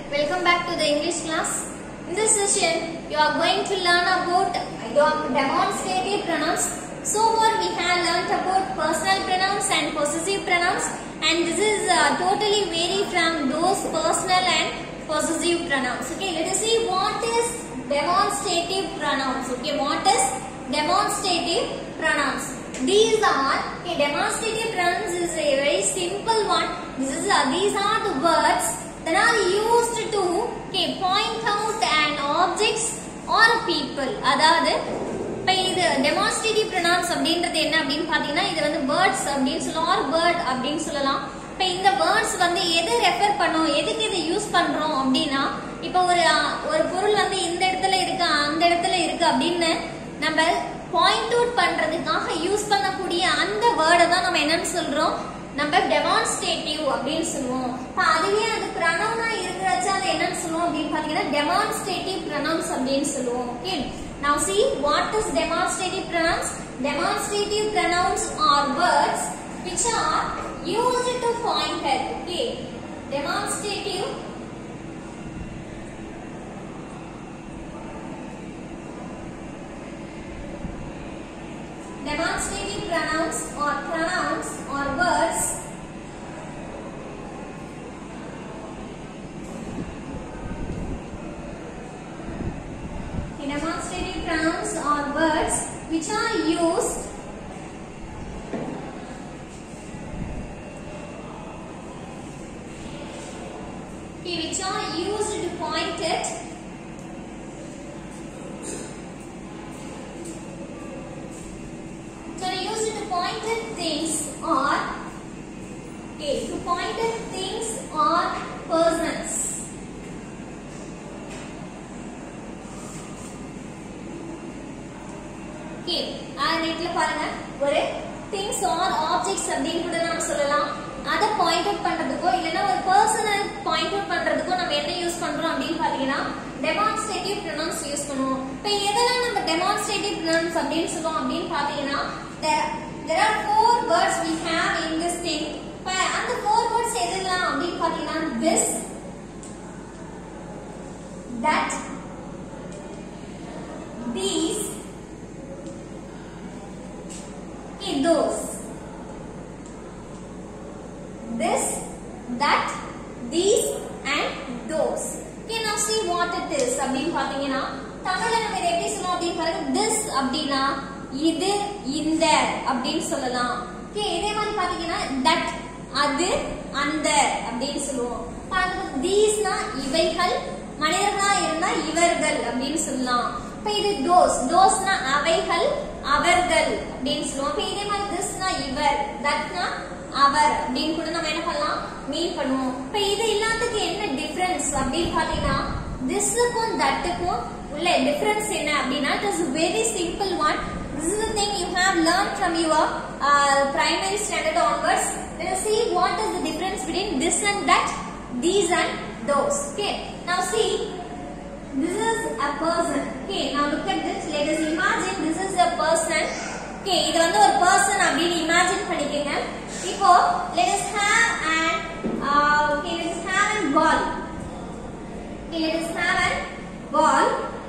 Welcome back to the English class. In this session, you are going to learn about your demonstrative pronouns. So far, we have learnt about personal pronouns and possessive pronouns, and this is uh, totally vary from those personal and possessive pronouns. Okay, let us see what is demonstrative pronouns. Okay, what is demonstrative pronouns? These are okay, demonstrative pronouns is a very simple one. This is uh, these are the words that are used to okay, point out an objects or people. அதாவது இப்போ இது demonstrative pronouns அப்படின்றது என்ன அப்படின்னு பார்த்தீங்கன்னா இது வந்து words அப்படின்னு சொல்லலாம் ஆர் வேர்ட் அப்படின்னு சொல்லலாம் இப்போ இந்த வேர்ட்ஸ் வந்து எது ரெஃபர் பண்ணும் எதுக்கு இதை யூஸ் பண்றோம் அப்படின்னா இப்போ ஒரு அஹ், ஒரு பொருள் வந்து இந்த இடத்துல இருக்கு அந்த இடத்துல இருக்கு அப்படின்னு நம்ம பாயிண்ட் அவுட் பண்றதுக்காக யூஸ் பண்ணக்கூடிய அந்த வேர்டை தான் நம்ம என்னன்னு சொல்றோம் நம்ம டெமான்ஸ்ட்ரேட்டிவ் அப்படின்னு சொல்லுவோம் இப்ப அதுவே அது ப்ரனவுனா இருக்கிறச்ச அது என்னன்னு சொல்லுவோம் அப்படின்னு பாத்தீங்கன்னா டெமான்ஸ்ட்ரேட்டிவ் ப்ரனவுன்ஸ் அப்படின்னு சொல்லுவோம் okay now see what is demonstrative pronouns demonstrative pronouns are words which are used to point at okay demonstrative demonstrative pronouns or pronouns or words The demonstrative pronouns are words which are used okay, which are used to point at So they used to point at things or okay, to point at things or persons. Okay, நெட்ல பாருங்க ஒரு things are objects அப்படின்னு கூட நம்ம சொல்லலாம் அதை point out பண்றதுக்கோ இல்லைன்னா ஒரு பர்சனை பாயிண்ட் அவுட் பண்றதுக்கோ நம்ம என்ன யூஸ் பண்றோம் அப்படின்னு பாத்தீங்கன்னா டெமான்ஸ்ட்ரேட்டிவ் ப்ரொனவுன்ஸ் யூஸ் பண்ணுவோம் இப்போ எதெல்லாம் நம்ம டெமான்ஸ்ட்ரேட்டிவ் ப்ரொனவுன்ஸ் அப்படின்னு சொல்லுவோம் அப்படின்னு பாத்தீங்கன்னா there- there are four words we have in this thing இப்போ அந்த four words எதெல்லாம் அப்படின்னு பாத்தீங்கன்னா this that these Okay, those. This, that, these and those. Okay, now see what it is அப்படின்னு பாத்தீங்கன்னா தமிழ்ல நம்ம இதை எப்படி சொல்லுவோம் அப்படின்னு பாருங்க this அப்படின்னா இது இந்த அப்படின்னு சொல்லலாம் ஓகே இதே மாதிரி பாத்தீங்கன்னா that அது அந்த அப்படின்னு சொல்லுவோம் பாருங்க தீஸ்னா இவைகள் மனிதர்களா இருந்தா இவர்கள் அப்படின்னு சொல்லலாம் இப்ப இது தோஸ் தோஸ்னா அவைகள் அவர்கள் அப்படின்னு சொல்லுவோம் இப்ப இதே மாதிரி திஸ்னா இவர் தட்னா அவர் அப்படின்னு கூட நம்ம என்ன பண்ணலாம் மீன் பண்ணுவோம் இப்ப இது எல்லாத்துக்கும் என்ன டிஃபரன்ஸ் அப்படின்னு பாத்தீங்கன்னா திஸ்ஸுக்கும் தட்டுக்கும் உள்ள டிஃபரன்ஸ் என்ன அப்படின்னா it is very simple one This is the thing you have learned from your uh, primary standard onwards. Let us see what is the difference between this and that, these and those. Okay. Now see, this is a person. Okay. Now look at this. Let us imagine this is a person. Okay. இது வந்து ஒரு person அப்படின்னு imagine பண்ணிக்கங்க. இப்போ let us have an uh, okay let us have an ball. Okay. Let us have an ball.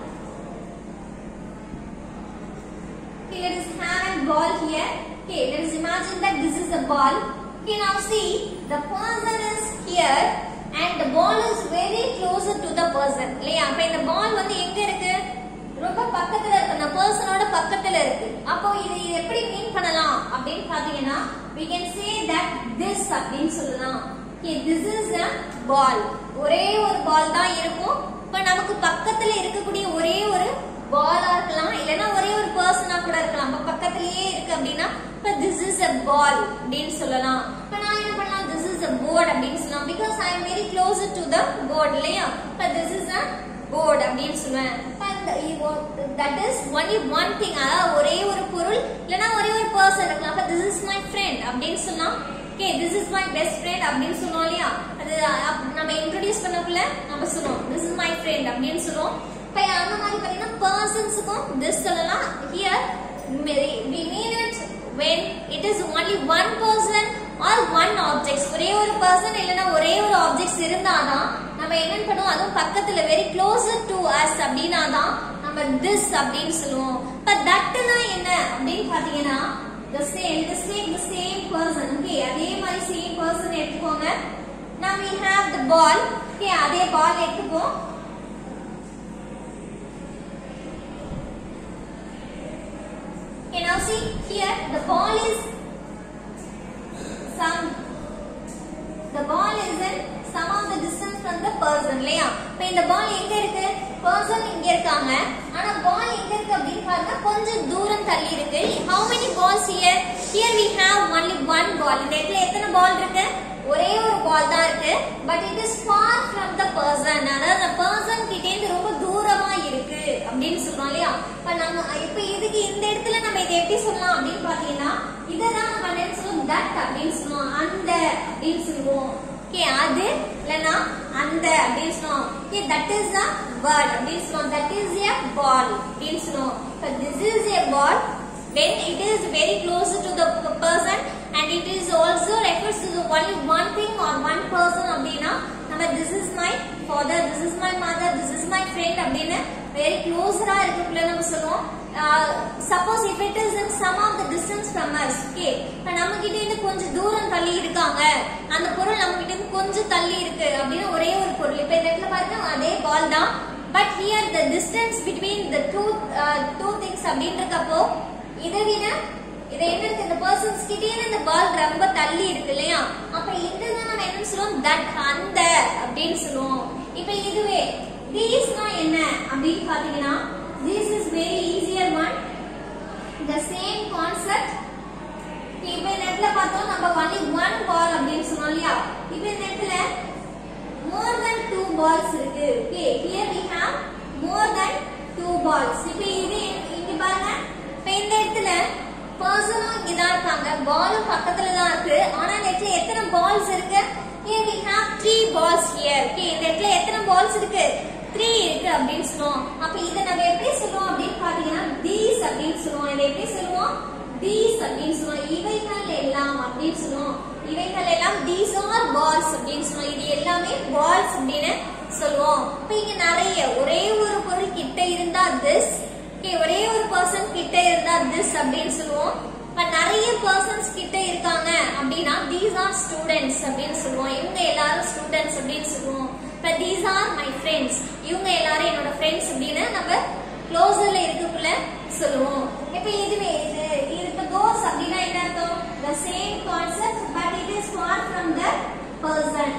Okay, let us have a ball here. Okay, let us imagine that this is a ball. Okay, now see, the person is here and the ball is very closer to the person. இல்லையா அப்ப இந்த பால் வந்து எங்க இருக்கு ரொம்ப பக்கத்துல இருக்கு அந்த பர்சனோட பக்கத்துல இருக்கு அப்போ இது இது எப்படி மீன் பண்ணலாம் அப்படின்னு பாத்தீங்கன்னா we can say that this அப்படின்னு சொல்லலாம் okay this is a ball ஒரே ஒரு பால் தான் இருக்கும் இப்ப நமக்கு பக்கத்துல இருக்கக்கூடிய ஒரே ஒரு பாலா இருக்கலாம் இல்லனா ஒரே ஒரு பர்சனா கூட இருக்கலாம் அப்ப பக்கத்திலேயே இருக்கு அப்படின்னா இப்ப திஸ் இஸ் a ball அப்படின்னு சொல்லலாம் இப்ப நான் என்ன பண்ணலாம் this is a board அப்படின்னு சொல்லலாம் because i am very closer to the board இல்லையா இப்ப this is a board அப்படின்னு சொல்லுவேன் இப்ப இந்த that is only one thing அதாவது ஒரே ஒரு பொருள் இல்லனா ஒரே ஒரு பர்சன் இருக்கலாம் அப்ப this is my friend அப்படின்னு சொல்லலாம் okay this is my best friend அப்படின்னு சொல்லுவோம் இல்லையா அது அப்- நம்ம இன்ட்ரோடியூஸ் பண்ணக்குள்ள நம்ம சொல்லுவோம் this is my friend அப்படின்னு சொல்லுவோம் இப்ப அந்த மாதிரி பாத்தீங்கன்னா பர்சன்ஸுக்கும் this சொல்லலாம் here we mean it when it is only one person or one objects ஒரே ஒரு person இல்லனா ஒரே ஒரு objects இருந்தாதான் நம்ம நம்ம என்னன்னு பண்ணுவோம் அதுவும் பக்கத்துல வெரி க்ளோசர் டு அஸ் அப்படின்னா தான் நம்ம திஸ் அப்படின்னு சொல்லுவோம் இப்ப தட்டுனா என்ன அப்படின்னு பாத்தீங்கன்னா the same the same the same person okay அதே மாதிரி same person எடுத்துக்கோங்க now we have the ball okay அதே ball எடுத்துப்போம் okay now see here the ball is some the ball is in some of the distance from the person இல்லையா இப்போ இந்த பால் எங்க இருக்கு person இங்க இருக்காங்க ஆனா பால் எங்க இருக்கு அப்படின்னு பாருங்க கொஞ்சம் தூரம் தள்ளி இருக்கு how many balls here here we have only one ball இந்த இடத்துல எத்தனை பால் இருக்கு ஒரே ஒரு பால் தான் இருக்கு but it is far from the person அதாவது அந்த person கிட்ட இருந்து ரொம்ப தூரமா இருக்கு அப்படின்னு சொல்றோம் இல்லையா இப்ப நம்ம இப்ப இதுக்கு இந்த இடத்துல நம்ம இதை எப்படி சொல்லலாம் அப்படின்னு பாத்தீங்கன்னா இததான் நம்ம என்ன சொல்லுவோம் தட் அப்படின்னு சொல்லுவோம் அந்த அப்படின்னு சொல்லுவோம் ஓகே அது இல்லனா அந்த அப்படின்னு சொல்லுவோம் okay that is a bird அப்படின்னு சொல்லுவோம் தட் இஸ் a ball அப்படின்னு சொல்லுவோம் இப்போ this is a ball when it is very close to the p- person and it is also refers to the only one thing or one person அப்படின்னா நம்ம this is my father this is my mother this is my friend அப்படின்னு very closer-ஆ இருக்கக்குள்ள நம்ம சொல்லுவோம் suppose if it is in some of the distance from us okay இப்போ நம்ம கிட்ட இருந்து கொஞ்சம் தூரம் தள்ளி இருக்காங்க அந்த பொருள் நம்ம கிட்ட இருந்து கொஞ்சம் தள்ளி இருக்கு அப்படின்னு ஒரே ஒரு பொருள் இப்போ இந்த இடத்துல பாருங்க அதே பால் தான் but here the distance between the two two things அப்படின்றக்கப்போ இதை விட இது என்ன இருக்கு இந்த பர்சன்ஸ் கிட்டே இந்த பால் ரொம்ப தள்ளி இருக்கு இல்லையா அப்ப இதுதான் நம்ம என்ன சொல்லுவோம் தட் அந்த அப்படின்னு சொல்லுவோம் இப்ப இதுவே தீஸ்னா என்ன அப்படின்னு பாத்தீங்கன்னா this is very easier one the same concept இப்ப இந்த இடத்துல பார்த்தோம் நம்ம only one ball அப்படின்னு சொன்னோம் இல்லையா இப்ப இந்த இடத்துல more than two balls இருக்கு okay here we have more than two balls இப்ப இது இங்க பாருங்க இப்ப இந்த இடத்துல பர்சனும் இங்கதான் இருக்காங்க பாலும் பக்கத்துல தான் இருக்கு ஆனா இந்த இடத்துல எத்தனை பால்ஸ் இருக்கு here we have three balls here okay இந்த இடத்துல எத்தனை பால்ஸ் இருக்கு த்ரீ இருக்கு அப்படின்னு சொல்லுவோம் அப்ப இதை நம்ம எப்படி சொல்லுவோம் அப்படின்னு பாத்தீங்கன்னா தீஸ் அப்படின்னு சொல்லுவோம் இதை எப்படி சொல்லுவோம் தீஸ் அப்படின்னு சொல்லுவோம் இவைகள் எல்லாம் அப்படின்னு சொல்லுவோம் இவைகள் எல்லாம் தீஸ் ஆர் பால்ஸ் அப்படின்னு சொல்லுவோம் இது எல்லாமே பால்ஸ் அப்படின்னு சொல்லுவோம் இப்ப இங்க நிறைய ஒரே ஒரு பொருள் கிட்ட இருந்தா திஸ் ஓகே ஒரே ஒரு பர்சன் கிட்ட இருந்தா திஸ் அப்படின்னு சொல்லுவோம் இப்ப நிறைய பர்சன்ஸ் கிட்ட இருக்காங்க அப்படின்னா தீஸ் ஆர் ஸ்டூடெண்ட்ஸ் அப்படின்னு சொல்லுவோம் இவங்க எல்லாரும் ஸ்டூடெண்ட்ஸ் அப்படின்னு சொல்லுவோம் இப்ப தீஸ் ஆர் மை ஃப்ரெண்ட்ஸ் இவங்க எல்லாரும் என்னோட ஃப்ரெண்ட்ஸ் அப்படின்னு நம்ம க்ளோசர்ல இருக்கக்குள்ள சொல்லுவோம் இப்ப இதுவே இது இது தோஸ் அப்படின்னா என்ன அர்த்தம் the same concept but it is far from the person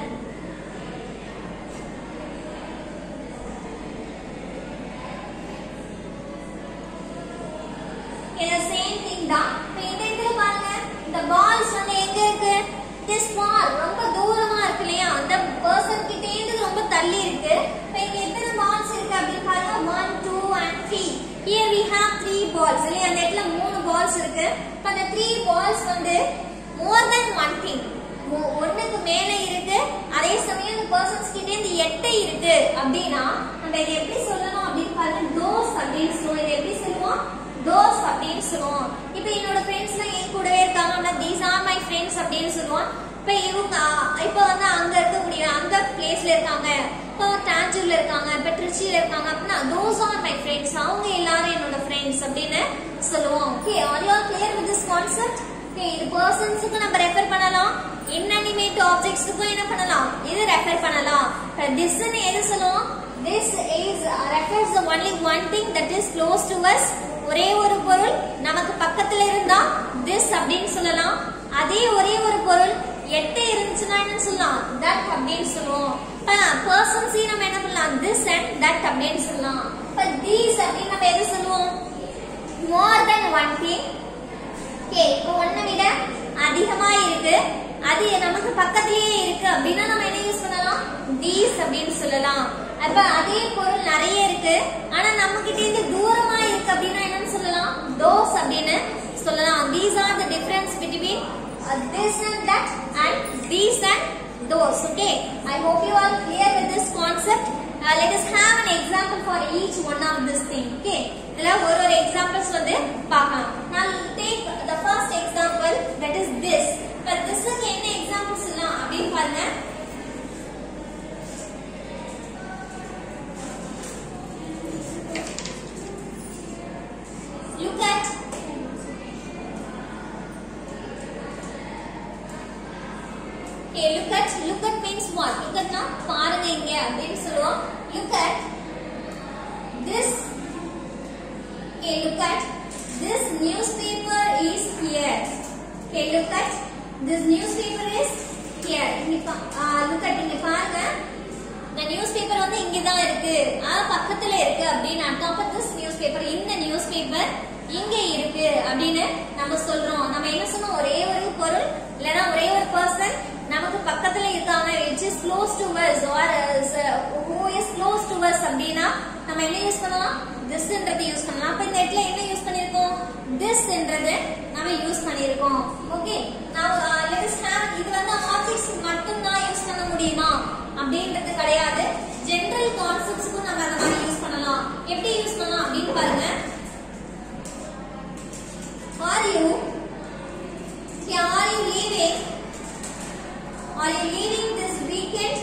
இந்த சேம் திங் தான் இப்ப இந்த இடத்துல பாருங்க இந்த பால்ஸ் வந்து எங்க இருக்கு இட் இஸ் ஸ்மால் ரொம்ப தூரமா இருக்கு இல்லையா அந்த பர்சன் கிட்ட இருந்து ரொம்ப தள்ளி இருக்கு இப்ப இங்க எத்தனை பால்ஸ் இருக்கு அப்படின்னு பாருங்க one two and three here we have three balls இல்லையா அந்த இடத்துல மூணு பால்ஸ் இருக்கு இப்ப அந்த த்ரீ பால்ஸ் வந்து மோர் தென் ஒன் திங் ஒண்ணுக்கு மேல இருக்கு அதே சமயம் இந்த பர்சன்ஸ் கிட்ட இருந்து எட்டு இருக்கு அப்படின்னா நம்ம இதை எப்படி சொல்லணும் அப்படின்னு பாருங்க தோஸ் அப்படின்னு சொல்லுவோம் இதை எப்படி சொல்லுவோம் தோஸ் அப்படின்னு சொல்லுவோம் இப்போ என்னோட ஃப்ரெண்ட்ஸ்லாம் என் கூடவே இருக்காங்க அப்படின்னா தீஸ் ஆர் மை ஃப்ரெண்ட்ஸ் அப்படின்னு சொல்லுவோம் இப்போ இவங்க இப்போ வந்து அங்க இருக்கக்கூடிய அந்த பிளேஸ்ல இருக்காங்க இப்போ டாஞ்சூர்ல இருக்காங்க இப்போ திருச்சியில இருக்காங்க அப்படின்னா தோஸ் ஆர் மை ஃப்ரெண்ட்ஸ் அவங்க எல்லாரும் என்னோட ஃப்ரெண்ட்ஸ் அப்படின்னு சொல்லுவோம் okay are you are clear with this concept okay இது பர்சன்ஸுக்கு நம்ம ரெஃபர் பண்ணலாம் இன்அனிமேட் ஆப்ஜெக்ட்ஸுக்கும் என்ன பண்ணலாம் இது ரெஃபர் பண்ணலாம் திஸ்ன்னு எது சொல்லுவோம் this is refers only one thing that is close to us ஒரே ஒரு பொருள் நமக்கு பக்கத்துல இருந்தா திஸ் அப்படின்னு சொல்லலாம் அதே ஒரே ஒரு பொருள் எட்டு இருந்துச்சுன்னா என்ன சொல்லலாம் தட் அப்படின்னு சொல்லுவோம் பர்சன்ஸ் நம்ம என்ன பண்ணலாம் திஸ் அண்ட் தட் அப்படின்னு சொல்லலாம் இப்ப தீஸ் அப்படின்னு நம்ம எது சொல்லுவோம் more then one thing okay இப்போ ஒன்னை விட அதிகமா இருக்கு அது நமக்கு பக்கத்திலேயே இருக்கு அப்படின்னா நம்ம என்ன யூஸ் பண்ணலாம் தீஸ் அப்படின்னு சொல்லலாம் அப்ப அதே பொருள் நிறைய இருக்கு ஆனா நம்ம கிட்ட இருந்து தூரமா இருக்கு அப்படின்னா என்னன்னு சொல்லலாம் தோஸ் அப்படின்னு சொல்லலாம் these are the difference between this and that and these and those okay i hope you are clear with this concept uh, let us have an example for each one of this thing okay இதுல ஒரு ஒரு examples வந்து பார்க்கலாம் now take the first example that is this but this க்கு என்ன examples எல்லாம் அப்படின்னு பாருங்க ஸ்பாட் லுக் அட்னா பாருங்க இங்க அப்படின்னு சொல்லுவோம் look at this okay look at this newspaper is here okay look at this newspaper is here இங்க பா- ஆ, look at இங்க பாருங்க இந்த நியூஸ் பேப்பர் வந்து இங்க தான் இருக்கு ஆ பக்கத்துல இருக்கு அப்படின்னு அர்த்தம் அப்ப திஸ் நியூஸ் பேப்பர் இந்த நியூஸ் பேப்பர் இங்க இருக்கு அப்படின்னு நம்ம சொல்றோம் நம்ம என்ன சொன்னோம் ஒரே ஒரு பொருள் இல்லனா ஒரே ஒரு பர்சன் நமக்கு பக்கத்துல இருக்காங்க which is close to us or uh, who is close to us அப்படின்னா நம்ம என்ன யூஸ் பண்ணலாம் திஸ்ன்றது யூஸ் பண்ணலாம் அப்ப இந்த இடத்துல என்ன யூஸ் பண்ணிருக்கோம் திஸ்ன்றது நம்ம யூஸ் பண்ணிருக்கோம் okay now uh, let us have இது வந்து ஆப்ஜெக்ட்ஸ் மட்டும் தான் யூஸ் பண்ண முடியுமா அப்படின்றது கிடையாது ஜெனரல் கான்செப்ட்ஸ்க்கும் நம்ம அந்த மாதிரி யூஸ் பண்ணலாம் எப்படி யூஸ் பண்ணலாம் அப்படின்னு பாருங்க are you yeah, are you leaving are you leaving this weekend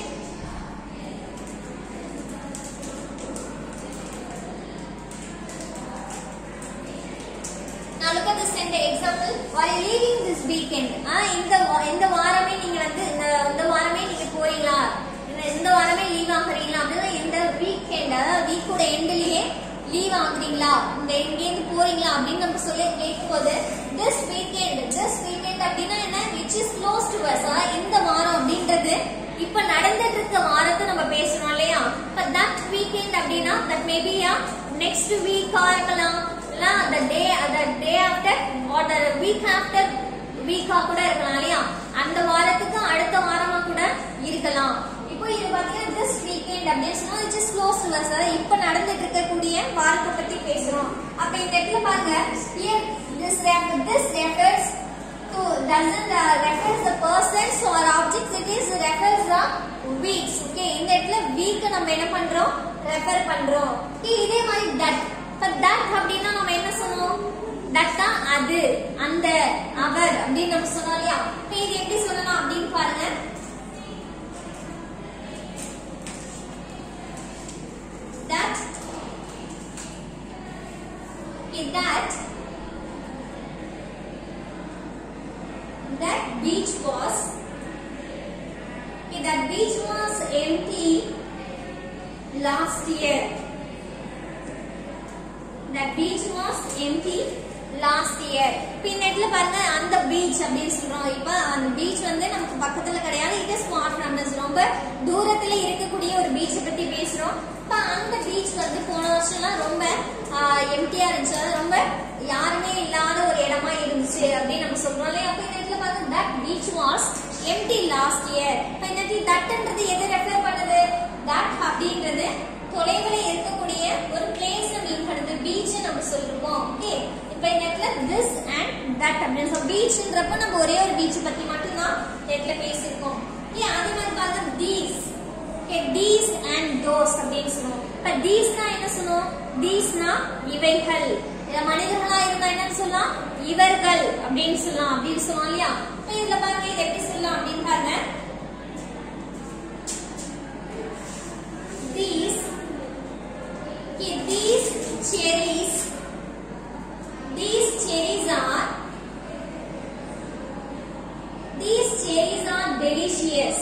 Now look at this sentence example. Are you leaving this weekend? ஆ இந்த வா- இந்த வாரமே நீங்க வந்து இந்த இந்த வாரமே நீங்க போறீங்களா இந்த இந்த வாரமே லீவ் ஆகுறீங்களா அப்படின்னா இந்த வீக்கெண்ட் அதாவது வீக்கோட எண்ட்லயே லீவ் ஆகுறீங்களா இந்த எங்கேருந்து போறீங்களா அப்படின்னு நம்ம சொல்லி கேட்கும்போது திஸ் வீக்கெண்ட் திஸ் வீக்கெண்ட் அப்படின்னா என்ன which is close to us இந்த வாரம் அப்படின்றது இப்ப நடந்துட்டு இருக்க வாரத்தை நம்ம பேசுறோம் இல்லையா இப்ப தட் வீக்கெண்ட் அப்படின்னா தட் மேபி நெக்ஸ்ட் வீக்கா இருக்கலாம் இல்ல the day the day after or the week after வீக்கா கூட இருக்கலாம் இல்லையா அந்த வாரத்துக்கு அடுத்த வாரமா கூட இருக்கலாம் இப்போ இது பாத்தீங்கன்னா this weekend அப்படின்னு சொன்னா it is close to us அதாவது இப்ப நடந்துட்டு இருக்கக்கூடிய வாரத்தை பத்தி பேசுறோம் அப்ப இந்த இடத்துல பாருங்க here this ref- this refers to doesn't uh, refers the persons or objects it is refers the weeks okay இந்த இடத்துல week நம்ம என்ன பண்றோம் ரெஃபர் பண்றோம் Okay, இதே மாதிரி that இப்ப that அப்படின்னா நம்ம என்ன சொன்னோம் that தான் அது அந்த அவர் அப்படின்னு நம்ம சொன்னோம் இல்லையா இப்ப இது எப்படி சொல்லலாம் அப்படின்னு பாருங்க that is that that beach was okay, that beach was empty last year that beach was empty last year இப்ப இந்த இடத்துல பாருங்க அந்த பீச் அப்படின்னு சொல்றோம் இப்ப அந்த பீச் வந்து நமக்கு பக்கத்துல கிடையாது இது ஸ்மார்ட் ஃப்ரம் ரொம்ப தூரத்துல இருக்கக்கூடிய ஒரு பீச்சை பத்தி பேசுறோம் இப்ப அந்த பீச் வந்து போன வருஷம்லாம் ரொம்ப எம்டியா இருந்துச்சு அதாவது ரொம்ப யாருமே இல்லாத ஒரு இடமா இருந்துச்சு அப்படின்னு நம்ம சொல்றோம் இல்லையா அப்ப இந்த இடத்துல பாருங்க that beach was empty last year இப்ப இந்த இடத்துல தட்ன்றது எதை ரெஃபர் பண்ணுது தட் அப்படின்றது தொலைவில் இருக்கக்கூடிய ஒரு பிளேஸ் மீன் பண்ணுது பீச் நம்ம சொல்லிருக்கோம் ஓகே இப்போ இந்த இடத்துல திஸ் அண்ட் தட் அப்படின்னு சொல்லி பீச்ன்றப்ப நம்ம ஒரே ஒரு பீச் பத்தி மட்டும் தான் இந்த இடத்துல பேசியிருக்கோம் ஓகே அதே மாதிரி பாருங்க these okay these and those அப்படின்னு சொல்லுவோம் இப்ப தீஸ்னா என்ன சொல்லுவோம் தீஸ்னா இவைகள் இல்ல மனிதர்களா இருந்தா என்னன்னு சொல்லலாம் இவர்கள் அப்படின்னு சொல்லலாம் அப்படின்னு சொல்லுவோம் இல்லையா இப்ப இதுல பாருங்க இது எப்படி சொல்லலாம் அப்படின்னு பாருங்க these okay, these cherries these cherries are these cherries are delicious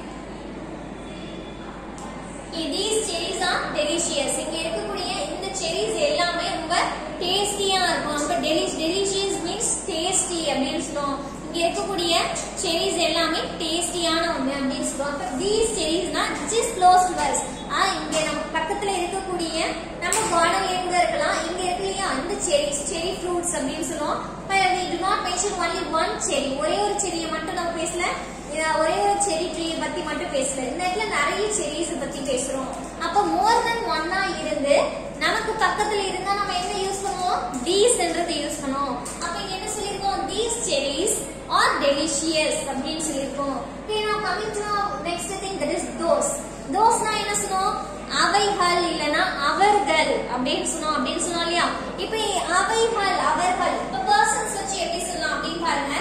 okay, these cherries are delicious இங்க இருக்கக்கூடிய இந்த cherries எல்லாமே ரொம்ப டேஸ்டியா இருக்கும் ரொம்ப டெலிஷ் டெலிஷியஸ் மீன்ஸ் டேஸ்டி அப்படின்னு சொல்லுவோம் இங்க இருக்கக்கூடிய செரிஸ் எல்லாமே டேஸ்டியான ஒண்ணு அப்படின்னு சொல்லுவோம் அப்ப தீஸ் செரிஸ்னா ஜஸ்ட் க்ளோஸ் டு us ஆ இங்க நம்ம பக்கத்துல இருக்கக்கூடிய நம்ம கார்டன் எங்க இருக்கலாம் இங்க இருக்கு இல்லையா அந்த செரிஸ் செரி ஃப்ரூட்ஸ் அப்படின்னு சொல்லுவோம் we do not mention only one cherry ஒரே ஒரு செடியை மட்டும் நம்ம பேசல இத ஒரே ஒரு செரி ட்ரீயை பத்தி மட்டும் பேசல இந்த இடத்துல நிறைய செரிஸ் பத்தி பேசுறோம் அப்ப மோர் தென் ஒன்னா இருந்து நமக்கு பக்கத்துல இருந்தா நம்ம என்ன யூஸ் பண்ணுவோம் தீஸ்ன்றது யூஸ் பண்ணுவோம் அப்ப இங்க என்ன சொல்லிருக்கோம் தீஸ் செரிஸ் ஆர் டெலிஷியஸ் அப்படின்னு சொல்லிருக்கோம் okay now coming to next thing that is those தோஸ்னா என்ன சொன்னோம் அவைகள் இல்லனா அவர்கள் அப்படின்னு சொன்னோம் அப்படின்னு சொன்னோம் இல்லையா இப்ப அவைகள் அவர்கள் இப்ப பர்சன்ஸ் வச்சு எப்படி சொல்லலாம் அப்படின்னு பாருங்க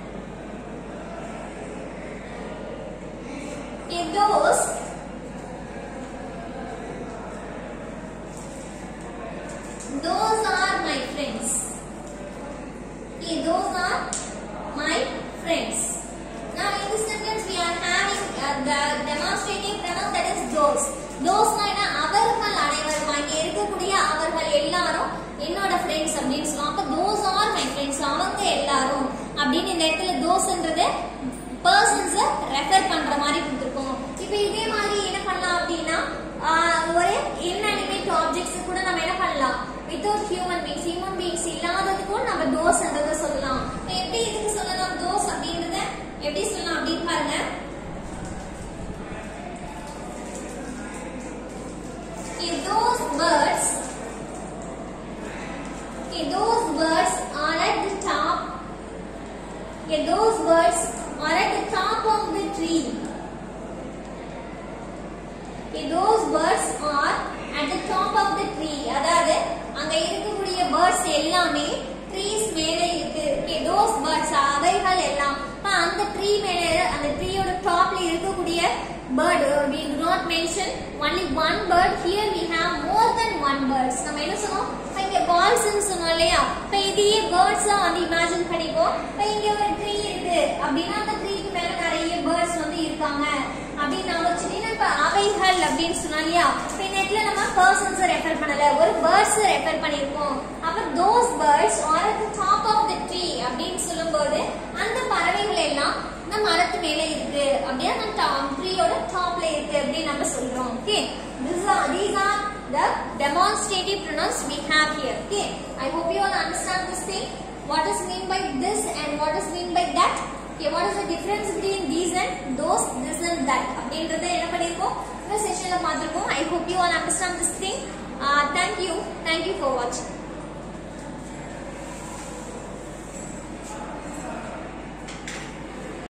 Okay, those those are my friends okay those are my friends now in this sentence we are having uh, the those தோஸ்னா என்ன அவர்கள் அனைவரும் அங்கே இருக்கக்கூடிய அவர்கள் எல்லாரும் என்னோட ஃப்ரெண்ட்ஸ் அப்படின்னு சொல்லுவோம் அப்ப தோஸ் ஆர் மை ஃப்ரெண்ட்ஸ் அவங்க எல்லாரும் அப்படின்னு இந்த இடத்துல தோஸ்ன்றது பர்சன்ஸ ரெஃபர் பண்ற மாதிரி கொடுத்துருக்கோம் இப்போ இதே மாதிரி என்ன பண்ணலாம் அப்படின்னா ஆஹ், ஒரு இன்அனிமேட் ஆப்ஜெக்ட்ஸ் கூட நம்ம என்ன பண்ணலாம் without human beings human beings இல்லாததுக்கும் நம்ம தோஸ்ன்றத சொல்லலாம் இப்ப எப்படி இதுக்கு சொல்லலாம் தோஸ் அப்படின்றத எப்படி சொல்லலாம் அப்படின்னு பாருங்க If those birds, if those birds are at the top, if those birds are at the top of the tree, if those birds are at the top of the tree, அதாவது அங்க இருக்கக்கூடிய birds எல்லாமே trees மேல இருக்கு okay those birds அவைகள் எல்லாம் அப்ப அந்த ட்ரீ மேல அந்த ட்ரீயோட டாப்ல இருக்கக்கூடிய bird we do not mention only one bird here we have more than one birds நம்ம என்ன சொன்னோம் இப்ப இங்க balls னு சொன்னோம் இல்லையா இப்ப இதையே birds ஆ வந்து இமேஜின் பண்ணிப்போம் இப்ப இங்க ஒரு ட்ரீ இருக்கு அப்படின்னா அந்த ட்ரீக்கு மேல நிறைய birds வந்து இருக்காங்க அப்படின்னு நம்ம வச்சுட்டீங்கன்னா இப்ப அவைகள் அப்படின்னு சொன்னோம் இல்லையா இப்ப இந்த இடத்துல நம்ம பர்சன்ஸ் ரெஃபர் பண்ணல ஒரு பேர்ட்ஸ் ரெஃபர் பண்ணிருக்கோம் அப்ப those birds are at top of the tree அப்படின்னு சொல்லும்போது அந்த பறவைகள் எல்லாம் இந்த மரத்து மேல இருக்கு அப்படியே அந்த ட்ரீயோட டாப்ல இருக்கு அப்படின்னு நம்ம சொல்றோம் okay this are these are the demonstrative pronouns we have here okay i hope you all understand this thing what is mean by this and what is mean by that okay what is the difference between these and those this and that அப்படின்றத என்ன பண்ணிருக்கோம் இந்த செஷன்ல பார்த்திருக்கோம் i hope you all understand this thing uh, thank you thank you for watching